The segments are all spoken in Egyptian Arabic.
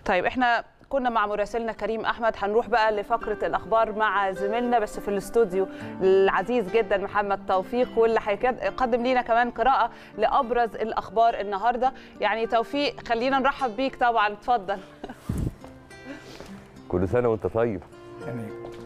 طيب احنا كنا مع مراسلنا كريم احمد هنروح بقى لفقره الاخبار مع زميلنا بس في الاستوديو العزيز جدا محمد توفيق واللي هيقدم لينا كمان قراءه لابرز الاخبار النهارده يعني توفيق خلينا نرحب بيك طبعا اتفضل كل سنه وانت طيب يعني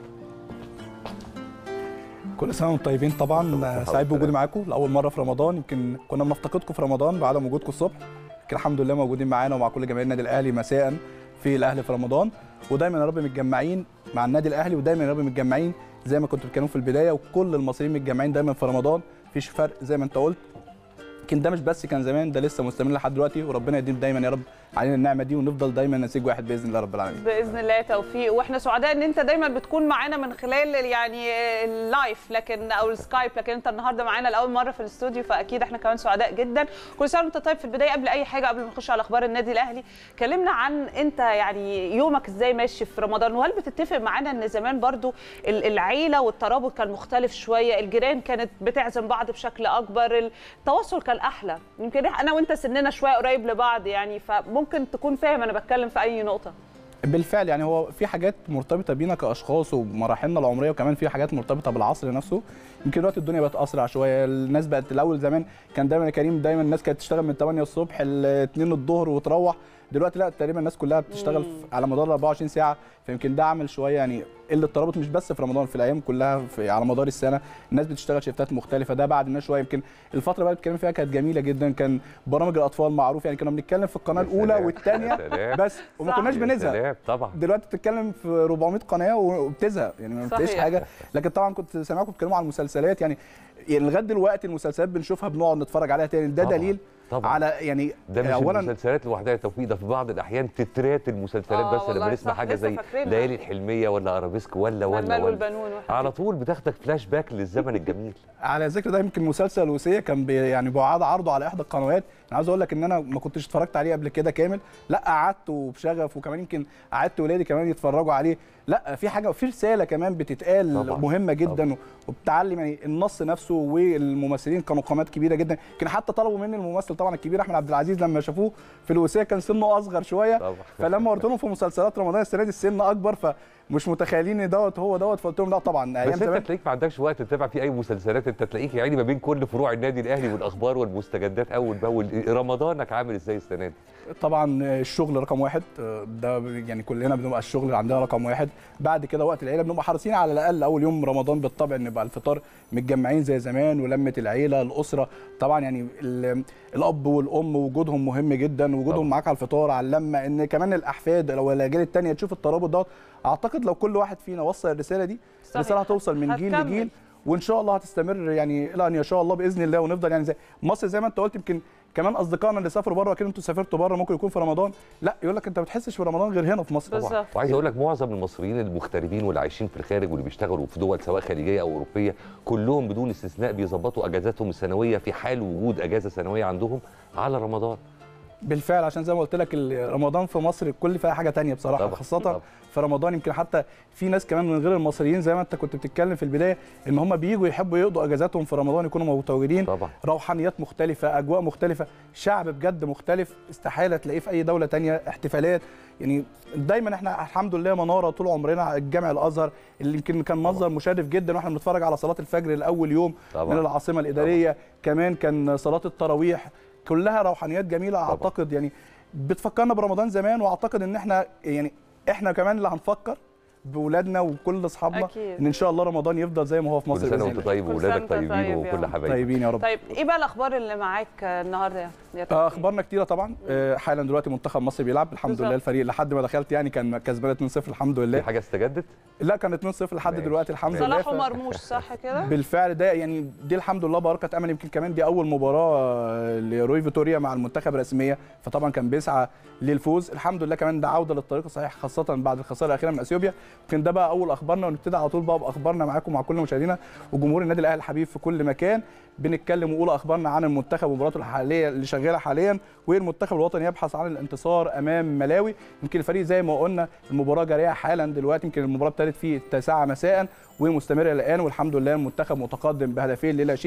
كل سنه وانتم طيبين طبعا سعيد بوجودي معاكم لاول مره في رمضان يمكن كنا بنفتقدكم في رمضان بعدم وجودكم الصبح لكن الحمد لله موجودين معانا ومع كل جماهير النادي الاهلي مساء في الاهلي في رمضان ودايما يا رب متجمعين مع النادي الاهلي ودايما يا رب متجمعين زي ما كنتوا بتتكلموا في البدايه وكل المصريين متجمعين دايما في رمضان مفيش فرق زي ما انت قلت يمكن ده مش بس كان زمان ده لسه مستمر لحد دلوقتي وربنا يديم دايما يا رب علينا النعمه دي ونفضل دايما نسيج واحد باذن الله رب العالمين باذن الله توفيق واحنا سعداء ان انت دايما بتكون معانا من خلال يعني اللايف لكن او السكايب لكن انت النهارده معانا لاول مره في الاستوديو فاكيد احنا كمان سعداء جدا كل سنه وانت طيب في البدايه قبل اي حاجه قبل ما نخش على اخبار النادي الاهلي كلمنا عن انت يعني يومك ازاي ماشي في رمضان وهل بتتفق معانا ان زمان برضو العيله والترابط كان مختلف شويه الجيران كانت بتعزم بعض بشكل اكبر التواصل كان احلى يمكن انا وانت سننا شويه قريب لبعض يعني فممكن تكون فاهم انا بتكلم في اي نقطه بالفعل يعني هو في حاجات مرتبطه بينا كاشخاص ومراحلنا العمريه وكمان في حاجات مرتبطه بالعصر نفسه يمكن دلوقتي الدنيا بقت اسرع شويه الناس بقت الاول زمان كان دايما يا كريم دايما الناس كانت تشتغل من 8 الصبح ل 2 الظهر وتروح دلوقتي لا تقريبا الناس كلها بتشتغل على مدار 24 ساعه فيمكن ده عامل شويه يعني قله الترابط مش بس في رمضان في الايام كلها في على مدار السنه الناس بتشتغل شيفتات مختلفه ده بعد الناس شويه يمكن الفتره بقى بتتكلم فيها كانت جميله جدا كان برامج الاطفال معروف يعني كنا بنتكلم في القناه الاولى والثانيه بس وما كناش بنزهق طبعا دلوقتي بتتكلم في 400 قناه وبتزهق يعني ما بتلاقيش حاجه لكن طبعا كنت سامعكم بتتكلموا عن المسلسلات يعني يعني لغايه دلوقتي المسلسلات بنشوفها بنقعد نتفرج عليها تاني ده طبعاً. دليل طبعا على يعني ده مش اولا المسلسلات لوحدها يا توفيق ده في بعض الاحيان تترات المسلسلات آه بس والله لما نسمع صح، حاجه لسه زي فاكرينها. ليالي الحلميه ولا ارابيسك ولا ولا المال ولا والبنون وحاجات. على طول بتاخدك فلاش باك للزمن الجميل على ذكر ده يمكن مسلسل وصيه كان بي يعني بيعاد عرضه على احدى القنوات انا عاوز اقول لك ان انا ما كنتش اتفرجت عليه قبل كده كامل لا قعدت وبشغف وكمان يمكن قعدت ولادي كمان يتفرجوا عليه لا في حاجه في رساله كمان بتتقال طبعاً. مهمه جدا طبعاً. وبتعلم يعني النص نفسه والممثلين كانوا قامات كبيره جدا يمكن حتى طلبوا مني الممثل طبعا الكبير احمد عبد العزيز لما شافوه في الوصيه كان سنه اصغر شويه طبعاً. فلما قلت لهم في مسلسلات رمضان السنه دي السن اكبر فمش متخيلين ان دوت هو دوت فقلت لهم لا طبعا ايام بس انت زمان تلاقيك ما عندكش وقت تتابع فيه اي مسلسلات انت تلاقيك يعني ما بين كل فروع النادي الاهلي والاخبار والمستجدات اول باول رمضانك عامل ازاي السنه دي طبعا الشغل رقم واحد ده يعني كلنا بنبقى الشغل عندنا رقم واحد بعد كده وقت العيله بنبقى حريصين على الاقل اول يوم رمضان بالطبع ان يبقى الفطار متجمعين زي زمان ولمه العيله الاسره طبعا يعني ال- الاب والام وجودهم مهم جدا وجودهم طبعاً. معاك على الفطار على اللمه ان كمان الاحفاد لو الاجيال الثانيه تشوف الترابط دوت اعتقد لو كل واحد فينا وصل الرساله دي صحيح. الرساله هتوصل من جيل هتكمل. لجيل وان شاء الله هتستمر يعني الى ان يشاء الله باذن الله ونفضل يعني زي مصر زي ما انت قلت يمكن كمان اصدقائنا اللي سافروا بره اكيد انتوا سافرتوا بره ممكن يكون في رمضان لا يقول لك انت ما بتحسش في رمضان غير هنا في مصر بالظبط. وعايز اقول لك معظم المصريين المغتربين واللي عايشين في الخارج واللي بيشتغلوا في دول سواء خليجيه او اوروبيه كلهم بدون استثناء بيظبطوا اجازاتهم السنويه في حال وجود اجازه سنويه عندهم على رمضان بالفعل عشان زي ما قلت لك ال- رمضان في مصر الكل فيها حاجه تانية بصراحه طبعاً، خاصه طبعاً. في رمضان يمكن حتى في ناس كمان من غير المصريين زي ما انت كنت بتتكلم في البدايه ان هم بييجوا يحبوا يقضوا اجازاتهم في رمضان يكونوا متواجدين طبعا روحانيات مختلفه اجواء مختلفه شعب بجد مختلف استحاله تلاقيه في اي دوله تانية احتفالات يعني دايما احنا الحمد لله مناره طول عمرنا الجامع الازهر اللي يمكن كان منظر مشرف جدا واحنا بنتفرج على صلاه الفجر لاول يوم طبعاً. من العاصمه الاداريه كمان كان صلاه التراويح كلها روحانيات جميله طبعاً. اعتقد يعني بتفكرنا برمضان زمان واعتقد ان احنا يعني احنا كمان اللي هنفكر باولادنا وكل اصحابنا أكيد. ان ان شاء الله رمضان يفضل زي ما هو في كل مصر سنه بإذن وانت الله. طيب كل سنة واولادك وأنت طيبين طيب يا وكل رب. حبايبك طيبين يا رب طيب ايه بقى الاخبار اللي معاك النهارده يا آه، توفيق؟ اخبارنا كتيره طبعا آه، حالا دلوقتي منتخب مصر بيلعب الحمد بالظبط. لله الفريق لحد ما دخلت يعني كان كسبان 2-0 الحمد في لله حاجه استجدت لا كان 2-0 لحد ماشي. دلوقتي الحمد لله صلاح ف- ومرموش صح كده؟ بالفعل ده يعني دي الحمد لله بركه امل يمكن كمان دي اول مباراه آه، لروي فيتوريا مع المنتخب رسميه فطبعا كان بيسعى للفوز الحمد لله كمان ده عوده للطريق الصحيح خاصه بعد الخساره الاخيره من اثيوبيا يمكن ده بقى اول اخبارنا ونبتدي على طول بقى باخبارنا معاكم مع كل مشاهدينا وجمهور النادي الاهلي الحبيب في كل مكان بنتكلم ونقول اخبارنا عن المنتخب ومباراته الحاليه اللي شغاله حاليا والمنتخب الوطني يبحث عن الانتصار امام ملاوي يمكن الفريق زي ما قلنا المباراه جاريه حالا دلوقتي يمكن المباراه ابتدت في التاسعه مساء ومستمره الان والحمد لله المنتخب متقدم بهدفين للا شيء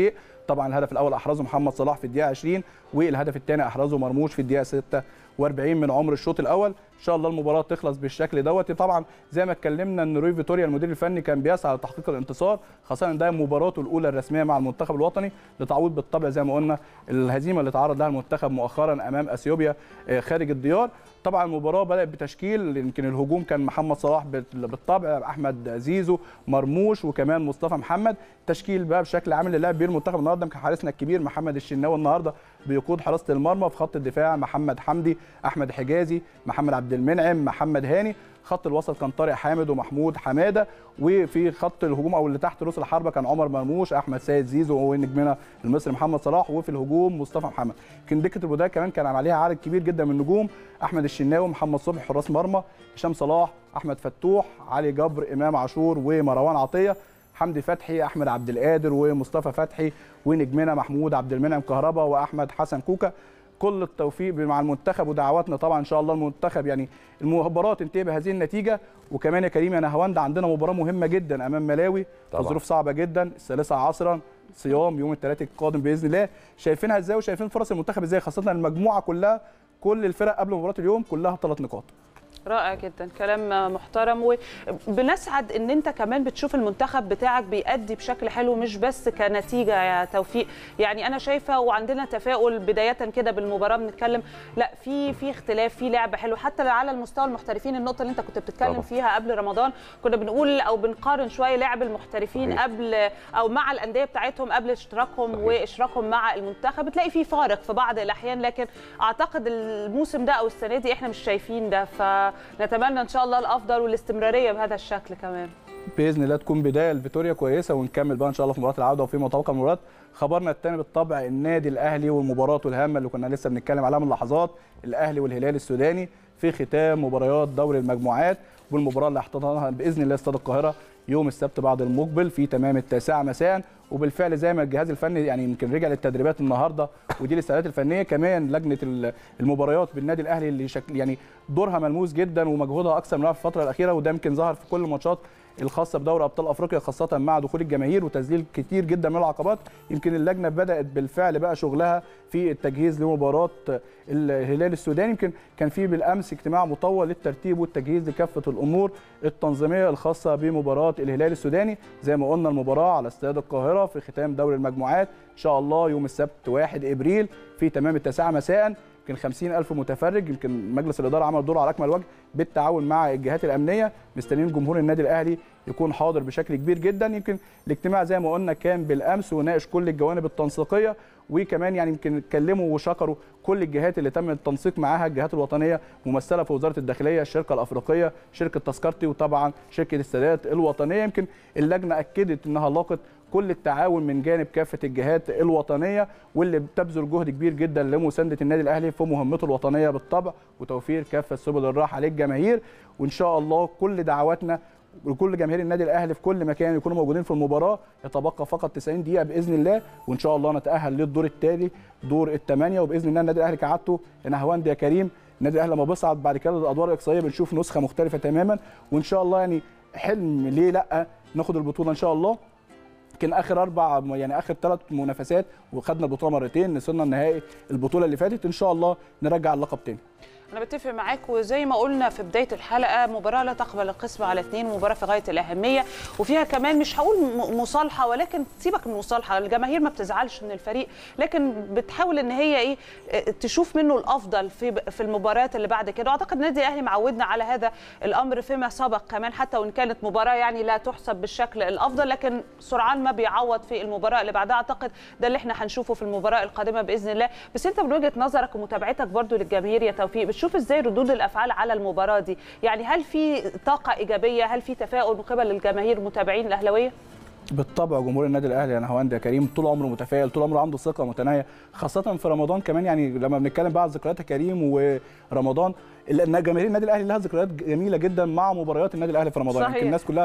طبعا الهدف الاول احرزه محمد صلاح في الدقيقه 20 والهدف الثاني احرزه مرموش في الدقيقه 46 من عمر الشوط الاول ان شاء الله المباراه تخلص بالشكل دوت طبعا زي ما اتكلمنا ان روي فيتوريا المدير الفني كان بيسعى لتحقيق الانتصار خاصه ان ده مباراته الاولى الرسميه مع المنتخب الوطني لتعويض بالطبع زي ما قلنا الهزيمه اللي تعرض لها المنتخب مؤخرا امام اثيوبيا آه، خارج الديار طبعا المباراه بدات بتشكيل يمكن الهجوم كان محمد صلاح بال- بالطبع احمد زيزو مرموش وكمان مصطفى محمد تشكيل بقى بشكل عام اللي لعب بيه المنتخب النهارده كان حارسنا الكبير محمد الشناوي النهارده بيقود حراسه المرمى في خط الدفاع محمد حمدي احمد حجازي محمد عبد المنعم محمد هاني خط الوسط كان طارق حامد ومحمود حماده وفي خط الهجوم او اللي تحت رؤوس الحربه كان عمر مرموش احمد سيد زيزو ونجمنا المصري محمد صلاح وفي الهجوم مصطفى محمد يمكن دكه البدايه كمان كان عليها عدد كبير جدا من النجوم احمد الشناوي محمد صبحي حراس مرمى هشام صلاح احمد فتوح علي جبر امام عاشور ومروان عطيه حمدي فتحي احمد عبد القادر ومصطفى فتحي ونجمنا محمود عبد المنعم كهربا واحمد حسن كوكا كل التوفيق مع المنتخب ودعواتنا طبعا ان شاء الله المنتخب يعني المباراه تنتهي بهذه النتيجه وكمان يا كريم يا نهاوند عندنا مباراه مهمه جدا امام ملاوي في طبعاً. ظروف صعبه جدا الثالثه عصرا صيام يوم الثلاثاء القادم باذن الله شايفينها ازاي وشايفين فرص المنتخب ازاي خاصه المجموعه كلها كل الفرق قبل مباراه اليوم كلها ثلاث نقاط رائع جدا كلام محترم وبنسعد ان انت كمان بتشوف المنتخب بتاعك بيأدي بشكل حلو مش بس كنتيجه يا توفيق يعني انا شايفه وعندنا تفاؤل بدايه كده بالمباراه بنتكلم لا في في اختلاف في لعب حلو حتى على المستوى المحترفين النقطه اللي انت كنت بتتكلم طبعا. فيها قبل رمضان كنا بنقول او بنقارن شويه لعب المحترفين صحيح. قبل او مع الانديه بتاعتهم قبل اشتراكهم صحيح. واشراكهم مع المنتخب بتلاقي في فارق في بعض الاحيان لكن اعتقد الموسم ده او السنه دي احنا مش شايفين ده فنتمنى ان شاء الله الافضل والاستمراريه بهذا الشكل كمان باذن الله تكون بدايه لفيتوريا كويسه ونكمل بقى ان شاء الله في مباراه العوده وفي متوقع المباريات خبرنا الثاني بالطبع النادي الاهلي والمباراه الهامه اللي كنا لسه بنتكلم عليها من لحظات الاهلي والهلال السوداني في ختام مباريات دوري المجموعات والمباراه اللي احتضنها باذن الله استاد القاهره يوم السبت بعد المقبل في تمام التاسعه مساء وبالفعل زي ما الجهاز الفني يعني يمكن رجع للتدريبات النهارده ودي الاستعدادات الفنيه كمان لجنه ال- المباريات بالنادي الاهلي اللي شكل يعني دورها ملموس جدا ومجهودها اكثر من في الفتره الاخيره وده يمكن ظهر في كل الماتشات الخاصه بدوري ابطال افريقيا خاصه مع دخول الجماهير وتذليل كتير جدا من العقبات يمكن اللجنه بدات بالفعل بقى شغلها في التجهيز لمباراه الهلال السوداني يمكن كان في بالامس اجتماع مطول للترتيب والتجهيز لكافه الامور التنظيميه الخاصه بمباراه الهلال السوداني زي ما قلنا المباراه على استاد القاهره في ختام دوري المجموعات ان شاء الله يوم السبت 1 ابريل في تمام التاسعه مساء يمكن 50 ألف متفرج يمكن مجلس الإدارة عمل دوره على أكمل وجه بالتعاون مع الجهات الأمنية مستنيين جمهور النادي الأهلي يكون حاضر بشكل كبير جدا يمكن الاجتماع زي ما قلنا كان بالأمس وناقش كل الجوانب التنسيقية وكمان يعني يمكن اتكلموا وشكروا كل الجهات اللي تم التنسيق معاها الجهات الوطنيه ممثله في وزاره الداخليه الشركه الافريقيه شركه تذكرتي وطبعا شركه السادات الوطنيه يمكن اللجنه اكدت انها لاقت كل التعاون من جانب كافه الجهات الوطنيه واللي بتبذل جهد كبير جدا لمسانده النادي الاهلي في مهمته الوطنيه بالطبع وتوفير كافه سبل الراحه للجماهير وان شاء الله كل دعواتنا لكل جماهير النادي الاهلي في كل مكان يكونوا موجودين في المباراه يتبقى فقط 90 دقيقه باذن الله وان شاء الله نتاهل للدور التالي دور الثمانيه وباذن الله النادي الاهلي كعادته يا نهواند يا كريم النادي الاهلي لما بيصعد بعد كده الادوار الاقصائيه بنشوف نسخه مختلفه تماما وان شاء الله يعني حلم ليه لا ناخد البطوله ان شاء الله يمكن اخر اربع يعني اخر ثلاث منافسات وخدنا البطوله مرتين وصلنا النهائي البطوله اللي فاتت ان شاء الله نرجع اللقب تاني انا بتفق معاك وزي ما قلنا في بدايه الحلقه مباراه لا تقبل القسم على اثنين مباراه في غايه الاهميه وفيها كمان مش هقول م- مصالحه ولكن سيبك من المصالحه الجماهير ما بتزعلش من الفريق لكن بتحاول ان هي ايه اه، تشوف منه الافضل في في المباريات اللي بعد كده واعتقد النادي الاهلي معودنا على هذا الامر فيما سبق كمان حتى وان كانت مباراه يعني لا تحسب بالشكل الافضل لكن سرعان ما بيعوض في المباراه اللي بعدها اعتقد ده اللي احنا هنشوفه في المباراه القادمه باذن الله بس انت من وجهه نظرك ومتابعتك برضو للجماهير يا توفيق بتشوف ازاي ردود الافعال على المباراه دي يعني هل في طاقه ايجابيه هل في تفاؤل من قبل الجماهير المتابعين الاهلاويه بالطبع جمهور النادي الاهلي يا نهاوند يا كريم طول عمره متفائل طول عمره عنده ثقه متناهيه خاصه في رمضان كمان يعني لما بنتكلم بقى على ذكريات يا كريم ورمضان لان جماهير النادي الاهلي لها ذكريات جميله جدا مع مباريات النادي الاهلي في رمضان صحيح. يمكن الناس كلها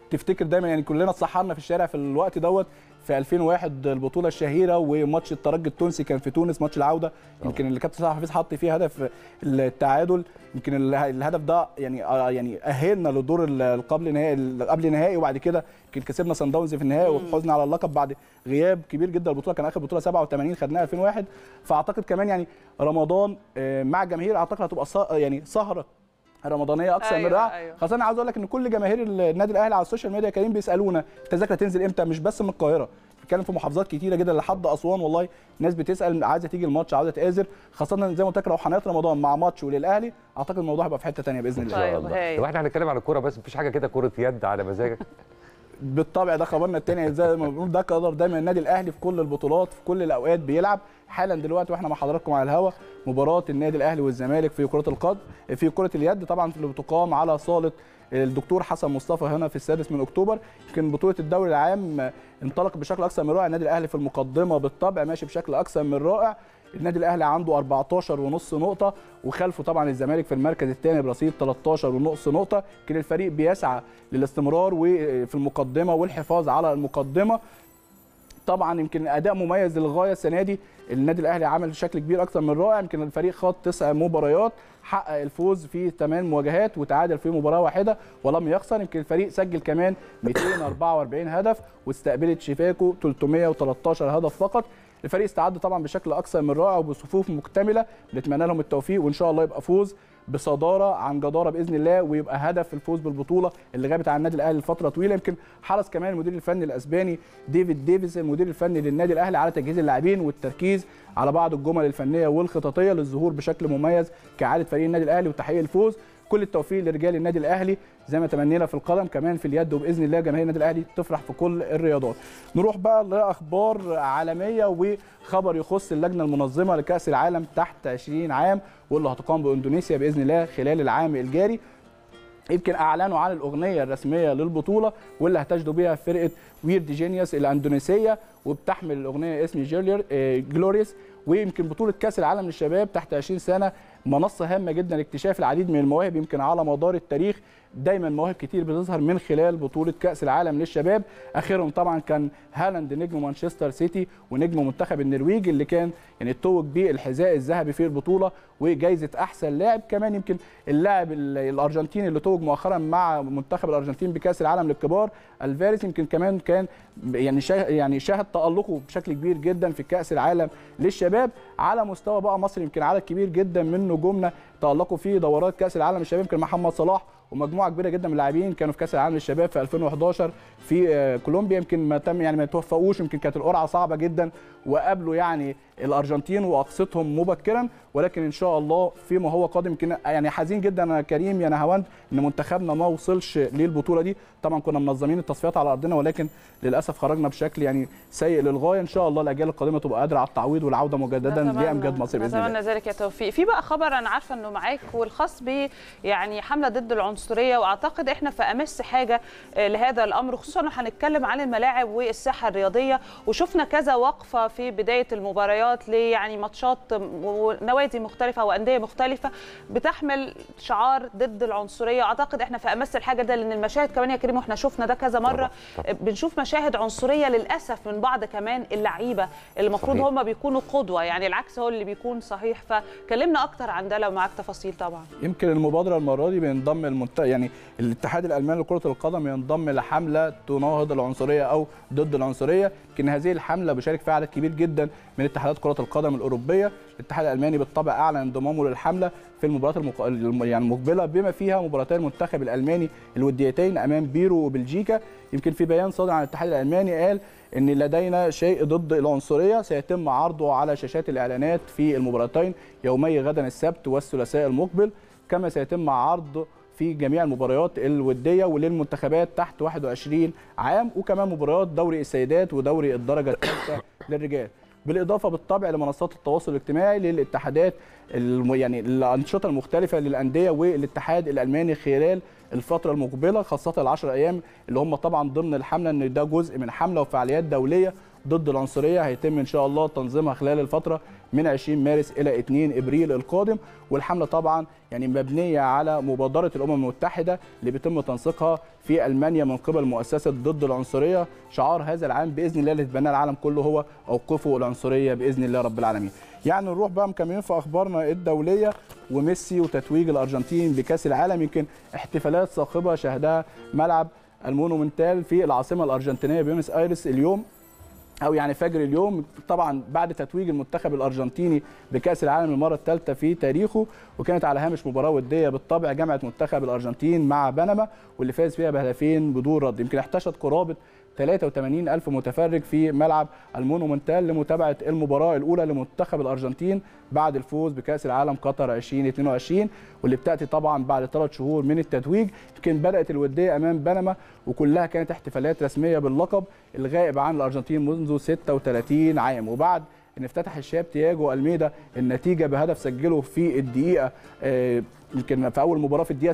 تفتكر دايما يعني كلنا اتسحرنا في الشارع في الوقت دوت في 2001 البطوله الشهيره وماتش الترجي التونسي كان في تونس ماتش العوده يمكن اللي كابتن صلاح حفيظ حط فيه هدف التعادل يمكن اله- الهدف ده يعني آه يعني اهلنا للدور ال- القبل نهائي ال- قبل نهائي وبعد كده يمكن كسبنا سان داونز في النهائي وفزنا على اللقب بعد غياب كبير جدا البطوله كان اخر بطوله 87 خدناها 2001 فاعتقد كمان يعني رمضان آه، مع الجماهير اعتقد هتبقى ص- يعني سهره رمضانيه اكثر من أيوة، رائعه أيوة. خاصه انا عاوز اقول لك ان كل جماهير النادي الاهلي على السوشيال ميديا يا كريم بيسالونا التذاكر هتنزل امتى مش بس من القاهره بتتكلم في محافظات كتيره جدا لحد اسوان والله ناس بتسال عايزه تيجي الماتش عاوزه تآزر خاصه زي ما قلت لك روحانيات رمضان مع ماتش وللاهلي اعتقد الموضوع هيبقى في حته ثانيه باذن ان الله طيب، شاء الله هايل. لو احنا هنتكلم عن الكوره بس مفيش حاجه كده كره يد على مزاجك بالطبع ده خبرنا الثاني زي ما بنقول ده قدر دايما النادي الاهلي في كل البطولات في كل الاوقات بيلعب حالا دلوقتي واحنا مع حضراتكم على الهوا مباراه النادي الاهلي والزمالك في كره القدم في كره اليد طبعا اللي بتقام على صاله الدكتور حسن مصطفى هنا في السادس من اكتوبر يمكن بطوله الدوري العام انطلق بشكل اكثر من رائع النادي الاهلي في المقدمه بالطبع ماشي بشكل اكثر من رائع النادي الاهلي عنده 14 ونص نقطه وخلفه طبعا الزمالك في المركز الثاني برصيد 13 ونص نقطه يمكن الفريق بيسعى للاستمرار وفي المقدمه والحفاظ على المقدمه طبعا يمكن اداء مميز للغايه السنه دي النادي الاهلي عمل بشكل كبير اكثر من رائع يمكن الفريق خاض تسع مباريات حقق الفوز في ثمان مواجهات وتعادل في مباراه واحده ولم يخسر يمكن الفريق سجل كمان 244 هدف واستقبلت شيفاكو 313 هدف فقط الفريق استعد طبعا بشكل اكثر من رائع وبصفوف مكتمله بنتمنى لهم التوفيق وان شاء الله يبقى فوز بصداره عن جداره باذن الله ويبقى هدف الفوز بالبطوله اللي غابت عن النادي الاهلي لفتره طويله يمكن حرص كمان المدير الفني الاسباني ديفيد ديفيس المدير الفني للنادي الاهلي على تجهيز اللاعبين والتركيز على بعض الجمل الفنيه والخططيه للظهور بشكل مميز كعاده فريق النادي الاهلي وتحقيق الفوز كل التوفيق لرجال النادي الاهلي زي ما تمنينا في القدم كمان في اليد وباذن الله جماهير النادي الاهلي تفرح في كل الرياضات نروح بقى لاخبار عالميه وخبر يخص اللجنه المنظمه لكاس العالم تحت 20 عام واللي هتقام باندونيسيا باذن الله خلال العام الجاري يمكن اعلنوا عن الاغنيه الرسميه للبطوله واللي هتجدوا بيها فرقه ويرد جينيوس الاندونيسيه وبتحمل الاغنيه اسم جولير آه، جلوريوس ويمكن بطوله كاس العالم للشباب تحت 20 سنه منصه هامه جدا لاكتشاف العديد من المواهب يمكن على مدار التاريخ دايما مواهب كتير بتظهر من خلال بطوله كاس العالم للشباب اخرهم طبعا كان هالاند نجم مانشستر سيتي ونجم منتخب النرويج اللي كان يعني توج بالحذاء الذهبي في البطوله وجائزه احسن لاعب كمان يمكن اللاعب ال- الارجنتيني اللي توج مؤخرا مع منتخب الارجنتين بكاس العالم للكبار الفاريز يمكن كمان كان يعني شا يعني شاهد تالقه بشكل كبير جدا في كاس العالم للشباب على مستوى بقى مصر يمكن عدد كبير جدا من نجومنا تالقوا في دورات كاس العالم للشباب يمكن محمد صلاح ومجموعه كبيره جدا من اللاعبين كانوا في كاس العالم للشباب في 2011 في آه، كولومبيا يمكن ما تم يعني ما توفقوش يمكن كانت القرعه صعبه جدا وقابلوا يعني الارجنتين واقصتهم مبكرا ولكن ان شاء الله فيما هو قادم يمكن يعني حزين جدا انا كريم يا نهاوند ان منتخبنا ما وصلش للبطوله دي طبعا كنا منظمين التصفيات على ارضنا ولكن للاسف خرجنا بشكل يعني سيء للغايه ان شاء الله الاجيال القادمه تبقى قادره على التعويض والعوده مجددا نتمنى- لامجاد مصر باذن الله نتمنى ذلك يا توفيق في بقى خبر انا عارفه انه معاك والخاص ب يعني حمله ضد العنصريه واعتقد احنا في امس حاجه آه، لهذا الامر خصوصا انه هنتكلم عن الملاعب والساحه الرياضيه وشفنا كذا وقفه في بدايه المباريات ل يعني ماتشات ونوادي مختلفه وانديه مختلفه بتحمل شعار ضد العنصريه اعتقد احنا في امس الحاجه ده لان المشاهد كمان يا كريم واحنا شفنا ده كذا مره طبعاً، بنشوف مشاهد عنصريه للاسف من بعض كمان اللعيبه اللي المفروض صحيح. هم بيكونوا قدوه يعني العكس هو اللي بيكون صحيح فكلمنا اكتر عن ده لو معاك تفاصيل طبعا يمكن المبادره المره دي بينضم المنت... يعني الاتحاد الالماني لكره القدم ينضم لحمله تناهض العنصريه او ضد العنصريه يمكن هذه الحمله بيشارك فيها عدد كبير جدا من اتحادات كره القدم الاوروبيه الاتحاد الالماني بالطبع اعلن انضمامه للحمله في المباريات المق... الم- يعني المقبله بما فيها مباراتي المنتخب الالماني الوديتين امام بيرو وبلجيكا يمكن في بيان صادر عن الاتحاد الالماني قال ان لدينا شيء ضد العنصريه سيتم عرضه على شاشات الاعلانات في المباراتين يومي غدا السبت والثلاثاء المقبل كما سيتم عرض في جميع المباريات الوديه وللمنتخبات تحت 21 عام وكمان مباريات دوري السيدات ودوري الدرجه الثالثه للرجال بالاضافه بالطبع لمنصات التواصل الاجتماعي للاتحادات الم... يعني الانشطه المختلفه للانديه والاتحاد الالماني خلال الفتره المقبله خاصه العشر ايام اللي هم طبعا ضمن الحمله ان ده جزء من حمله وفعاليات دوليه ضد العنصريه هيتم ان شاء الله تنظيمها خلال الفتره من 20 مارس الى 2 ابريل القادم والحمله طبعا يعني مبنيه على مبادره الامم المتحده اللي بيتم تنسيقها في المانيا من قبل مؤسسه ضد العنصريه شعار هذا العام باذن الله اللي تبناه العالم كله هو اوقفوا العنصريه باذن الله رب العالمين يعني نروح بقى مكملين في اخبارنا الدوليه وميسي وتتويج الارجنتين بكاس العالم يمكن احتفالات صاخبه شهدها ملعب المونومنتال في العاصمه الارجنتينيه بيونس ايرس اليوم او يعني فجر اليوم طبعا بعد تتويج المنتخب الارجنتيني بكاس العالم المره الثالثه في تاريخه وكانت على هامش مباراه وديه بالطبع جمعت منتخب الارجنتين مع بنما واللي فاز فيها بهدفين بدون رد يمكن احتشد قرابه 83 ألف متفرج في ملعب المونومنتال لمتابعة المباراة الأولى لمنتخب الأرجنتين بعد الفوز بكأس العالم قطر 2022 واللي بتأتي طبعا بعد ثلاث شهور من التتويج يمكن بدأت الودية أمام بنما وكلها كانت احتفالات رسمية باللقب الغائب عن الأرجنتين منذ 36 عام وبعد ان افتتح الشاب تياجو الميدا النتيجه بهدف سجله في الدقيقه آه، يمكن في اول مباراه في الدقيقه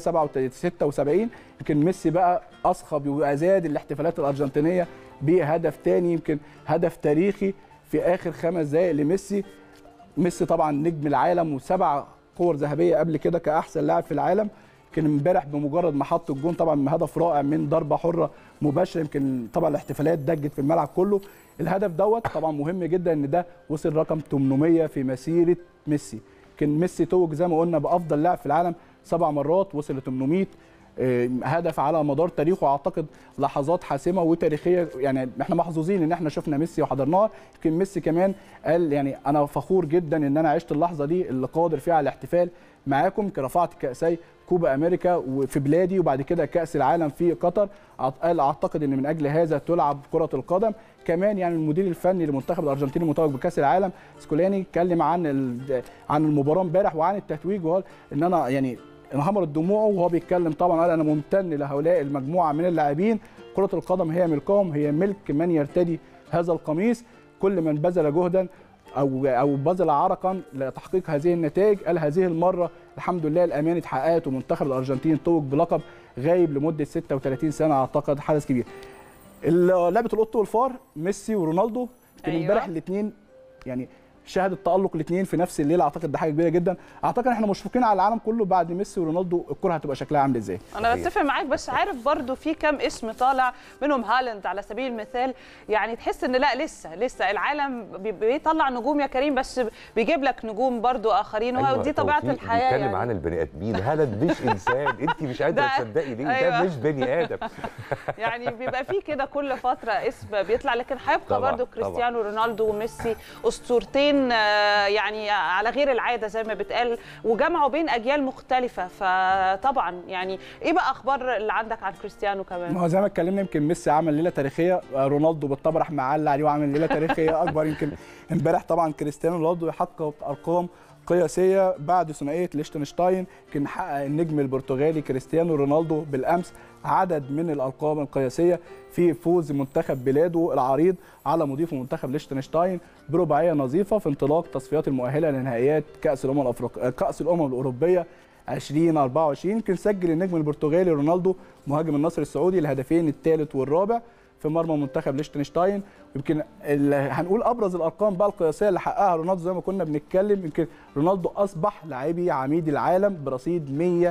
76 يمكن ميسي بقى اصخب وازاد الاحتفالات الارجنتينيه بهدف تاني يمكن هدف تاريخي في اخر خمس دقائق لميسي ميسي طبعا نجم العالم وسبع كور ذهبيه قبل كده كاحسن لاعب في العالم يمكن امبارح بمجرد ما حط الجون طبعا هدف رائع من ضربه حره مباشره يمكن طبعا الاحتفالات دجت في الملعب كله الهدف دوت طبعا مهم جدا ان ده وصل رقم 800 في مسيره ميسي يمكن ميسي توج زي ما قلنا بافضل لاعب في العالم سبع مرات وصل ل 800 آه، هدف على مدار تاريخه اعتقد لحظات حاسمه وتاريخيه يعني احنا محظوظين ان احنا شفنا ميسي وحضرناها يمكن ميسي كمان قال يعني انا فخور جدا ان انا عشت اللحظه دي اللي قادر فيها على الاحتفال معاكم يمكن رفعت كاسي كوبا امريكا وفي بلادي وبعد كده كاس العالم في قطر أعت- قال اعتقد ان من اجل هذا تلعب كره القدم كمان يعني المدير الفني لمنتخب الارجنتين المتوج بكاس العالم سكولاني اتكلم عن ال- عن المباراه امبارح وعن التتويج وقال ان انا يعني انهمرت دموعه وهو بيتكلم طبعا قال انا ممتن لهؤلاء المجموعه من اللاعبين كره القدم هي ملكهم هي ملك من يرتدي هذا القميص كل من بذل جهدا او او بذل عرقا لتحقيق هذه النتائج قال هذه المره الحمد لله الامان اتحققت ومنتخب الارجنتين توج بلقب غايب لمده 36 سنه اعتقد حدث كبير ال- لعبه القط والفار ميسي ورونالدو كان أيوة. امبارح الاثنين يعني شهادة تألق الاثنين في نفس الليلة اعتقد ده حاجة كبيرة جدا اعتقد احنا مشفقين على العالم كله بعد ميسي ورونالدو الكرة هتبقى شكلها عامل ازاي انا صحيح. بتفق معاك بس عارف برضو في كام اسم طالع منهم هالاند على سبيل المثال يعني تحس ان لا لسه لسه العالم بي- بيطلع نجوم يا كريم بس بيجيب لك نجوم برضو اخرين أيوة، ودي طبيعه توفيق الحياه بيتكلم يعني عن البني ادمين هالاند مش انسان انت مش قادره ده- تصدقي ليه أيوة. ده مش بني ادم يعني بيبقى في كده كل فتره اسم بيطلع لكن هيبقى طبعاً، برضو طبعاً. كريستيانو رونالدو وميسي اسطورتين آه، يعني على غير العاده زي ما بتقال وجمعوا بين اجيال مختلفه فطبعا يعني ايه بقى اخبار اللي عندك عن كريستيانو كمان ما هو زي ما اتكلمنا يمكن ميسي عمل ليله تاريخيه آه، رونالدو بالطبع راح معلق عليه وعمل ليله تاريخيه اكبر يمكن امبارح طبعا كريستيانو رونالدو يحقق ارقام قياسيه بعد ثنائيه ليشتنشتاين كان حقق النجم البرتغالي كريستيانو رونالدو بالامس عدد من الالقاب القياسيه في فوز منتخب بلاده العريض على مضيفه منتخب ليشتنشتاين برباعيه نظيفه في انطلاق تصفيات المؤهله لنهائيات كاس الامم الافريقيه كاس الامم الاوروبيه 2024 يمكن سجل النجم البرتغالي رونالدو مهاجم النصر السعودي الهدفين الثالث والرابع في مرمى منتخب ليشتنشتاين يمكن ال- هنقول ابرز الارقام بقى القياسيه اللي حققها رونالدو زي ما كنا بنتكلم يمكن رونالدو اصبح لاعبي عميد العالم برصيد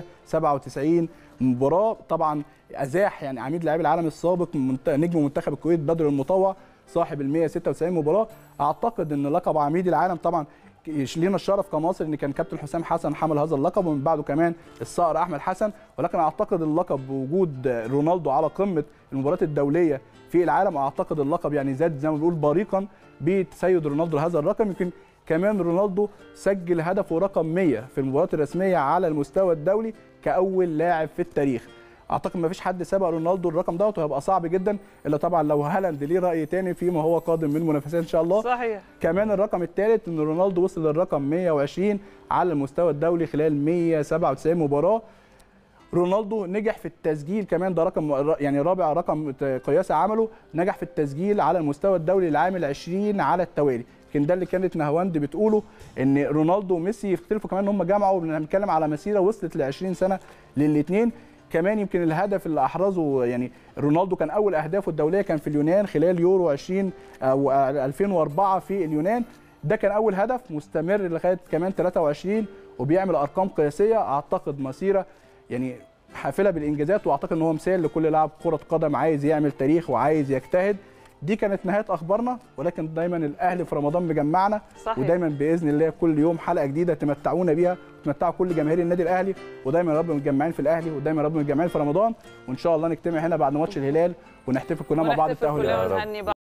197 مباراه طبعا ازاح يعني عميد لاعبي العالم السابق منت- نجم منتخب الكويت بدر المطوع صاحب ال 196 مباراه اعتقد ان لقب عميد العالم طبعا لينا الشرف كمصر ان كان كابتن حسام حسن حمل هذا اللقب ومن بعده كمان الصقر احمد حسن ولكن اعتقد اللقب بوجود رونالدو على قمه المباريات الدوليه في العالم اعتقد اللقب يعني زاد زي ما بنقول بريقا بتسيد رونالدو لهذا الرقم يمكن كمان رونالدو سجل هدفه رقم 100 في المباريات الرسميه على المستوى الدولي كاول لاعب في التاريخ اعتقد ما فيش حد سبق رونالدو الرقم دوت وهيبقى صعب جدا الا طبعا لو هالاند ليه راي تاني فيما هو قادم من منافسات ان شاء الله صحيح كمان الرقم الثالث ان رونالدو وصل للرقم 120 على المستوى الدولي خلال 197 مباراه رونالدو نجح في التسجيل كمان ده رقم يعني رابع رقم قياسي عمله نجح في التسجيل على المستوى الدولي العام العشرين على التوالي يمكن ده اللي كانت نهواند بتقوله ان رونالدو وميسي يختلفوا كمان ان هم جمعوا بنتكلم على مسيره وصلت ل 20 سنه للاثنين كمان يمكن الهدف اللي احرزه يعني رونالدو كان اول اهدافه الدوليه كان في اليونان خلال يورو 20 او 2004 في اليونان ده كان اول هدف مستمر لغايه كمان 23 وبيعمل ارقام قياسيه اعتقد مسيره يعني حافله بالانجازات واعتقد ان هو مثال لكل لاعب كره قدم عايز يعمل تاريخ وعايز يجتهد دي كانت نهايه اخبارنا ولكن دايما الاهلي في رمضان مجمعنا صحيح. ودايما باذن الله كل يوم حلقه جديده تمتعونا بيها تمتعوا كل جماهير النادي الاهلي ودايما يا رب متجمعين في الاهلي ودايما يا رب متجمعين في رمضان وان شاء الله نجتمع هنا بعد ماتش الهلال ونحتفل كلنا مع بعض ونحتفل التاهل كلنا يا رب. ونهني بعض